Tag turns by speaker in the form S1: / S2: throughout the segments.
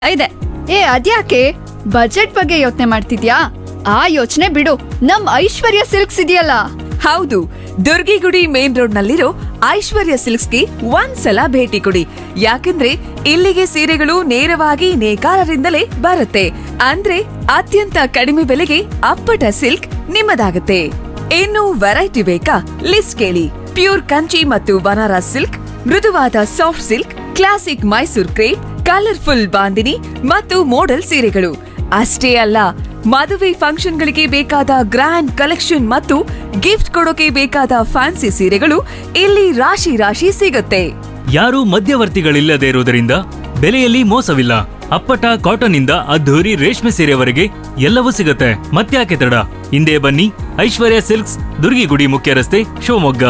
S1: ಇದೆ ಏ ಅದ್ಯಾಕೆ ಬಜೆಟ್ ಬಗ್ಗೆ ಯೋಚನೆ ಮಾಡ್ತಿದ್ಯಾ ಆ ಯೋಚನೆ ಬಿಡು ನಮ್ ಐಶ್ವರ್ಯ ಸಿಲ್ಕ್ಸ್ ಇದೆಯಲ್ಲ
S2: ಹೌದು ದುರ್ಗಿಗುಡಿ ಮೇನ್ ರೋಡ್ ನಲ್ಲಿರೋ ಐಶ್ವರ್ಯ ಸಿಲ್ಕ್ಸ್ಗೆ ಒಂದ್ಸಲ ಭೇಟಿ ಕೊಡಿ ಯಾಕಂದ್ರೆ ಇಲ್ಲಿಗೆ ಸೀರೆಗಳು ನೇರವಾಗಿ ನೇಕಾರರಿಂದಲೇ ಬರುತ್ತೆ ಅಂದ್ರೆ ಅತ್ಯಂತ ಕಡಿಮೆ ಬೆಲೆಗೆ ಅಪ್ಪಟ ಸಿಲ್ಕ್ ನಿಮ್ಮದಾಗುತ್ತೆ ಇನ್ನು ವೆರೈಟಿ ಬೇಕಾ ಲಿಸ್ಟ್ ಕೇಳಿ ಪ್ಯೂರ್ ಕಂಚಿ ಮತ್ತು ಬನಾರಸ್ ಸಿಲ್ಕ್ ಮೃದುವಾದ soft silk classic Mysore crepe colourful Bandhani ಮತ್ತು ಮೋಡಲ್ ಸೀರೆಗಳು ಅಷ್ಟೇ ಅಲ್ಲ ಮದುವೆ ಫಂಕ್ಷನ್ಗಳಿಗೆ ಬೇಕಾದ ಗ್ರ್ಯಾಂಡ್ ಕಲೆಕ್ಷನ್ ಮತ್ತು ಗಿಫ್ಟ್ ಕೊಡೋಕೆ ಬೇಕಾದ ಫ್ಯಾನ್ಸಿ ಸೀರೆಗಳು ಇಲ್ಲಿ ರಾಶಿ ರಾಶಿ ಸಿಗುತ್ತೆ
S3: ಯಾರೂ ಮಧ್ಯವರ್ತಿಗಳಿಲ್ಲದೆ ಇರುವುದರಿಂದ ಬೆಲೆಯಲ್ಲಿ ಮೋಸವಿಲ್ಲ ಅಪ್ಪಟ ಕಾಟನ್ ಇಂದ ಅದ್ಧೂರಿ ರೇಷ್ಮೆ ಸೀರೆವರೆಗೆ ಎಲ್ಲವೂ ಸಿಗುತ್ತೆ ಮತ್ತ್ಯಾಕೆ ತಡ ಹಿಂದೆ ಬನ್ನಿ ಐಶ್ವರ್ಯ ಸಿಲ್ಕ್ಸ್ ದುರ್ಗಿಗುಡಿ ಮುಖ್ಯ ರಸ್ತೆ ಶಿವಮೊಗ್ಗ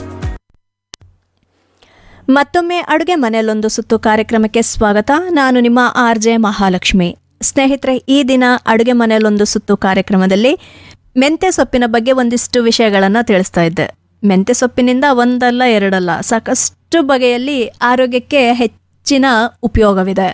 S4: ಮತ್ತೊಮ್ಮೆ ಅಡುಗೆ ಮನೆಯಲ್ಲೊಂದು ಸುತ್ತು ಕಾರ್ಯಕ್ರಮಕ್ಕೆ ಸ್ವಾಗತ ನಾನು ನಿಮ್ಮ ಆರ್ ಜೆ ಮಹಾಲಕ್ಷ್ಮಿ ಸ್ನೇಹಿತರೆ ಈ ದಿನ ಅಡುಗೆ ಮನೆಯಲ್ಲೊಂದು ಸುತ್ತು ಕಾರ್ಯಕ್ರಮದಲ್ಲಿ ಮೆಂತ್ಯ ಸೊಪ್ಪಿನ ಬಗ್ಗೆ ಒಂದಿಷ್ಟು ವಿಷಯಗಳನ್ನು ತಿಳಿಸ್ತಾ ಇದ್ದೆ ಮೆಂತ್ಯ ಸೊಪ್ಪಿನಿಂದ ಒಂದಲ್ಲ ಎರಡಲ್ಲ ಸಾಕಷ್ಟು ಬಗೆಯಲ್ಲಿ ಆರೋಗ್ಯಕ್ಕೆ ಹೆಚ್ಚಿನ ಉಪಯೋಗವಿದೆ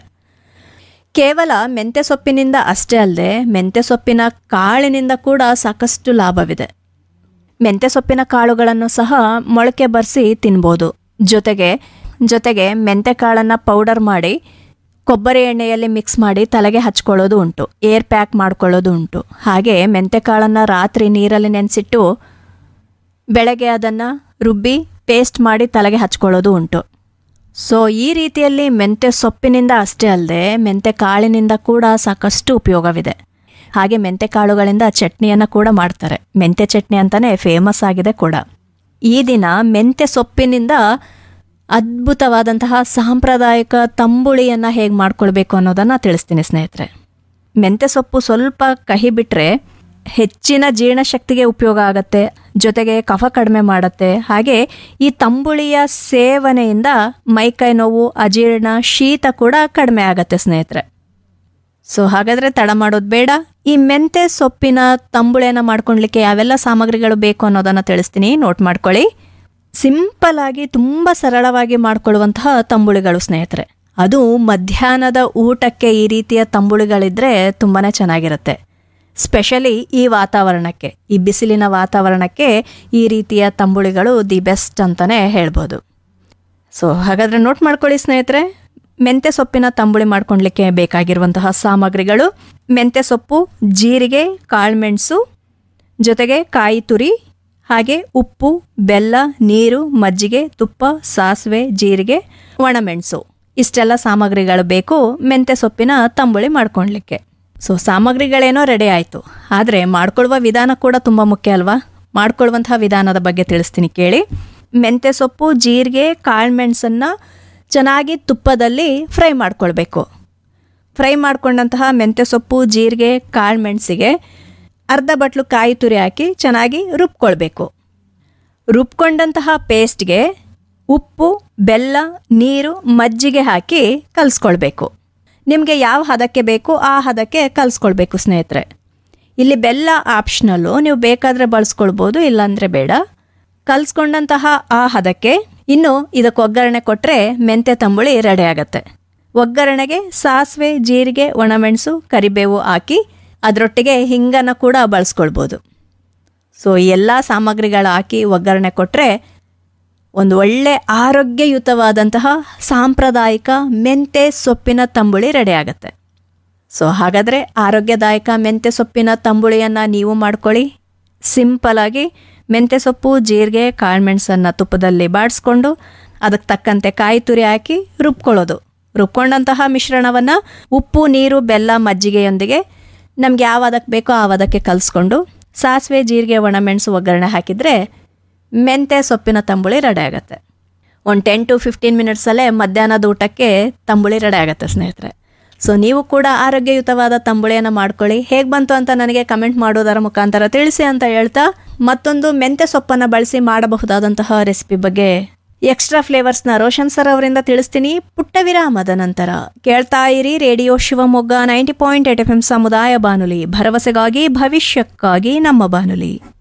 S4: ಕೇವಲ ಮೆಂತ್ಯ ಸೊಪ್ಪಿನಿಂದ ಅಷ್ಟೇ ಅಲ್ಲದೆ ಮೆಂತ್ಯ ಸೊಪ್ಪಿನ ಕಾಳಿನಿಂದ ಕೂಡ ಸಾಕಷ್ಟು ಲಾಭವಿದೆ ಮೆಂತ್ಯ ಸೊಪ್ಪಿನ ಕಾಳುಗಳನ್ನು ಸಹ ಮೊಳಕೆ ಬರೆಸಿ ತಿನ್ಬೋದು ಜೊತೆಗೆ ಜೊತೆಗೆ ಮೆಂತ್ಯ ಕಾಳನ್ನು ಪೌಡರ್ ಮಾಡಿ ಕೊಬ್ಬರಿ ಎಣ್ಣೆಯಲ್ಲಿ ಮಿಕ್ಸ್ ಮಾಡಿ ತಲೆಗೆ ಹಚ್ಕೊಳ್ಳೋದು ಉಂಟು ಏರ್ ಪ್ಯಾಕ್ ಮಾಡ್ಕೊಳ್ಳೋದು ಉಂಟು ಹಾಗೆ ಮೆಂತ್ಯ ಕಾಳನ್ನು ರಾತ್ರಿ ನೀರಲ್ಲಿ ನೆನೆಸಿಟ್ಟು ಬೆಳಗ್ಗೆ ಅದನ್ನು ರುಬ್ಬಿ ಪೇಸ್ಟ್ ಮಾಡಿ ತಲೆಗೆ ಹಚ್ಕೊಳ್ಳೋದು ಉಂಟು ಸೊ ಈ ರೀತಿಯಲ್ಲಿ ಮೆಂತ್ಯ ಸೊಪ್ಪಿನಿಂದ ಅಷ್ಟೇ ಅಲ್ಲದೆ ಮೆಂತ್ಯ ಕಾಳಿನಿಂದ ಕೂಡ ಸಾಕಷ್ಟು ಉಪಯೋಗವಿದೆ ಹಾಗೆ ಮೆಂತ್ಯ ಕಾಳುಗಳಿಂದ ಚಟ್ನಿಯನ್ನು ಕೂಡ ಮಾಡ್ತಾರೆ ಮೆಂತ್ಯ ಚಟ್ನಿ ಅಂತಲೇ ಫೇಮಸ್ ಆಗಿದೆ ಕೂಡ ಈ ದಿನ ಮೆಂತ್ಯ ಸೊಪ್ಪಿನಿಂದ ಅದ್ಭುತವಾದಂತಹ ಸಾಂಪ್ರದಾಯಿಕ ತಂಬುಳಿಯನ್ನು ಹೇಗೆ ಮಾಡ್ಕೊಳ್ಬೇಕು ಅನ್ನೋದನ್ನು ತಿಳಿಸ್ತೀನಿ ಸ್ನೇಹಿತರೆ ಮೆಂತ್ಯ ಸೊಪ್ಪು ಸ್ವಲ್ಪ ಕಹಿ ಬಿಟ್ಟರೆ ಹೆಚ್ಚಿನ ಜೀರ್ಣಶಕ್ತಿಗೆ ಉಪಯೋಗ ಆಗತ್ತೆ ಜೊತೆಗೆ ಕಫ ಕಡಿಮೆ ಮಾಡುತ್ತೆ ಹಾಗೆ ಈ ತಂಬುಳಿಯ ಸೇವನೆಯಿಂದ ಮೈಕೈ ನೋವು ಅಜೀರ್ಣ ಶೀತ ಕೂಡ ಕಡಿಮೆ ಆಗತ್ತೆ ಸ್ನೇಹಿತರೆ ಸೊ ಹಾಗಾದರೆ ತಡ ಮಾಡೋದು ಬೇಡ ಈ ಮೆಂತೆ ಸೊಪ್ಪಿನ ತಂಬುಳಿಯನ್ನು ಮಾಡ್ಕೊಳ್ಲಿಕ್ಕೆ ಯಾವೆಲ್ಲ ಸಾಮಗ್ರಿಗಳು ಬೇಕು ಅನ್ನೋದನ್ನು ತಿಳಿಸ್ತೀನಿ ನೋಟ್ ಮಾಡ್ಕೊಳ್ಳಿ ಸಿಂಪಲ್ ಆಗಿ ತುಂಬ ಸರಳವಾಗಿ ಮಾಡ್ಕೊಳ್ಳುವಂತಹ ತಂಬುಳಿಗಳು ಸ್ನೇಹಿತರೆ ಅದು ಮಧ್ಯಾಹ್ನದ ಊಟಕ್ಕೆ ಈ ರೀತಿಯ ತಂಬುಳಿಗಳಿದ್ರೆ ತುಂಬಾ ಚೆನ್ನಾಗಿರುತ್ತೆ ಸ್ಪೆಷಲಿ ಈ ವಾತಾವರಣಕ್ಕೆ ಈ ಬಿಸಿಲಿನ ವಾತಾವರಣಕ್ಕೆ ಈ ರೀತಿಯ ತಂಬುಳಿಗಳು ದಿ ಬೆಸ್ಟ್ ಅಂತಲೇ ಹೇಳ್ಬೋದು ಸೊ ಹಾಗಾದರೆ ನೋಟ್ ಮಾಡ್ಕೊಳ್ಳಿ ಸ್ನೇಹಿತರೆ ಮೆಂತ್ಯ ಸೊಪ್ಪಿನ ತಂಬುಳಿ ಮಾಡ್ಕೊಳ್ಲಿಕ್ಕೆ ಬೇಕಾಗಿರುವಂತಹ ಸಾಮಗ್ರಿಗಳು ಮೆಂತ್ಯ ಸೊಪ್ಪು ಜೀರಿಗೆ ಕಾಳುಮೆಣಸು ಜೊತೆಗೆ ಕಾಯಿ ತುರಿ ಹಾಗೆ ಉಪ್ಪು ಬೆಲ್ಲ ನೀರು ಮಜ್ಜಿಗೆ ತುಪ್ಪ ಸಾಸಿವೆ ಜೀರಿಗೆ ಒಣಮೆಣಸು ಇಷ್ಟೆಲ್ಲ ಸಾಮಗ್ರಿಗಳು ಬೇಕು ಮೆಂತ್ಯ ಸೊಪ್ಪಿನ ತಂಬುಳಿ ಮಾಡ್ಕೊಳ್ಲಿಕ್ಕೆ ಸೊ ಸಾಮಗ್ರಿಗಳೇನೋ ರೆಡಿ ಆಯಿತು ಆದರೆ ಮಾಡ್ಕೊಳ್ಳುವ ವಿಧಾನ ಕೂಡ ತುಂಬ ಮುಖ್ಯ ಅಲ್ವಾ ಮಾಡ್ಕೊಳ್ಳುವಂತಹ ವಿಧಾನದ ಬಗ್ಗೆ ತಿಳಿಸ್ತೀನಿ ಕೇಳಿ ಮೆಂತ್ಯ ಸೊಪ್ಪು ಜೀರಿಗೆ ಕಾಳುಮೆಣಸನ್ನು ಚೆನ್ನಾಗಿ ತುಪ್ಪದಲ್ಲಿ ಫ್ರೈ ಮಾಡ್ಕೊಳ್ಬೇಕು ಫ್ರೈ ಮಾಡ್ಕೊಂಡಂತಹ ಮೆಂತ್ಯ ಸೊಪ್ಪು ಜೀರಿಗೆ ಕಾಳುಮೆಣಸಿಗೆ ಅರ್ಧ ಬಟ್ಲು ಕಾಯಿ ತುರಿ ಹಾಕಿ ಚೆನ್ನಾಗಿ ರುಬ್ಕೊಳ್ಬೇಕು ರುಬ್ಕೊಂಡಂತಹ ಪೇಸ್ಟ್ಗೆ ಉಪ್ಪು ಬೆಲ್ಲ ನೀರು ಮಜ್ಜಿಗೆ ಹಾಕಿ ಕಲಿಸ್ಕೊಳ್ಬೇಕು ನಿಮಗೆ ಯಾವ ಹದಕ್ಕೆ ಬೇಕು ಆ ಹದಕ್ಕೆ ಕಲಿಸ್ಕೊಳ್ಬೇಕು ಸ್ನೇಹಿತರೆ ಇಲ್ಲಿ ಬೆಲ್ಲ ಆಪ್ಷನಲ್ಲು ನೀವು ಬೇಕಾದರೆ ಬಳಸ್ಕೊಳ್ಬೋದು ಇಲ್ಲಾಂದರೆ ಬೇಡ ಕಲಿಸ್ಕೊಂಡಂತಹ ಆ ಹದಕ್ಕೆ ಇನ್ನು ಇದಕ್ಕೆ ಒಗ್ಗರಣೆ ಕೊಟ್ಟರೆ ಮೆಂತ್ಯ ತಂಬುಳಿ ರೆಡಿ ಆಗುತ್ತೆ ಒಗ್ಗರಣೆಗೆ ಸಾಸಿವೆ ಜೀರಿಗೆ ಒಣಮೆಣಸು ಕರಿಬೇವು ಹಾಕಿ ಅದರೊಟ್ಟಿಗೆ ಹಿಂಗನ್ನು ಕೂಡ ಬಳಸ್ಕೊಳ್ಬೋದು ಸೊ ಈ ಎಲ್ಲ ಸಾಮಗ್ರಿಗಳು ಹಾಕಿ ಒಗ್ಗರಣೆ ಕೊಟ್ಟರೆ ಒಂದು ಒಳ್ಳೆ ಆರೋಗ್ಯಯುತವಾದಂತಹ ಸಾಂಪ್ರದಾಯಿಕ ಮೆಂತೆ ಸೊಪ್ಪಿನ ತಂಬುಳಿ ರೆಡಿ ಆಗುತ್ತೆ ಸೊ ಹಾಗಾದರೆ ಆರೋಗ್ಯದಾಯಕ ಮೆಂತ್ಯ ಸೊಪ್ಪಿನ ತಂಬುಳಿಯನ್ನು ನೀವು ಮಾಡ್ಕೊಳ್ಳಿ ಸಿಂಪಲಾಗಿ ಮೆಂತ್ಯ ಸೊಪ್ಪು ಜೀರಿಗೆ ಕಾಳುಮೆಣಸನ್ನು ತುಪ್ಪದಲ್ಲಿ ಬಾಡಿಸ್ಕೊಂಡು ಅದಕ್ಕೆ ತಕ್ಕಂತೆ ಕಾಯಿ ತುರಿ ಹಾಕಿ ರುಬ್ಕೊಳ್ಳೋದು ರುಬ್ಕೊಂಡಂತಹ ಮಿಶ್ರಣವನ್ನು ಉಪ್ಪು ನೀರು ಬೆಲ್ಲ ಮಜ್ಜಿಗೆಯೊಂದಿಗೆ ನಮ್ಗೆ ಯಾವ ಅದಕ್ಕೆ ಬೇಕೋ ಆ ಅದಕ್ಕೆ ಕಲಿಸ್ಕೊಂಡು ಸಾಸಿವೆ ಜೀರಿಗೆ ಒಣಮೆಣಸು ಒಗ್ಗರಣೆ ಹಾಕಿದರೆ ಮೆಂತ್ಯ ಸೊಪ್ಪಿನ ತಂಬುಳಿ ರೆಡಿ ಆಗುತ್ತೆ ಒಂದು ಟೆನ್ ಟು ಫಿಫ್ಟೀನ್ ಮಿನಿಟ್ಸಲ್ಲೇ ಮಧ್ಯಾಹ್ನದ ಊಟಕ್ಕೆ ತಂಬುಳಿ ರೆಡಿ ಆಗುತ್ತೆ ಸ್ನೇಹಿತರೆ ಸೊ ನೀವು ಕೂಡ ಆರೋಗ್ಯಯುತವಾದ ತಂಬುಳಿಯನ್ನು ಮಾಡ್ಕೊಳ್ಳಿ ಹೇಗೆ ಬಂತು ಅಂತ ನನಗೆ ಕಮೆಂಟ್ ಮಾಡೋದರ ಮುಖಾಂತರ ತಿಳಿಸಿ ಅಂತ ಹೇಳ್ತಾ ಮತ್ತೊಂದು ಮೆಂತ್ಯ ಸೊಪ್ಪನ್ನು ಬಳಸಿ ಮಾಡಬಹುದಾದಂತಹ ರೆಸಿಪಿ ಬಗ್ಗೆ ಎಕ್ಸ್ಟ್ರಾ ಫ್ಲೇವರ್ಸ್ನ ರೋಷನ್ ಸರ್ ಅವರಿಂದ ತಿಳಿಸ್ತೀನಿ ಪುಟ್ಟ ವಿರಾಮದ ನಂತರ ಕೇಳ್ತಾ ಇರಿ radio Shivamogga ninety point eight F M ಸಮುದಾಯ ಬಾನುಲಿ ಭರವಸೆಗಾಗಿ ಭವಿಷ್ಯಕ್ಕಾಗಿ ನಮ್ಮ ಬಾನುಲಿ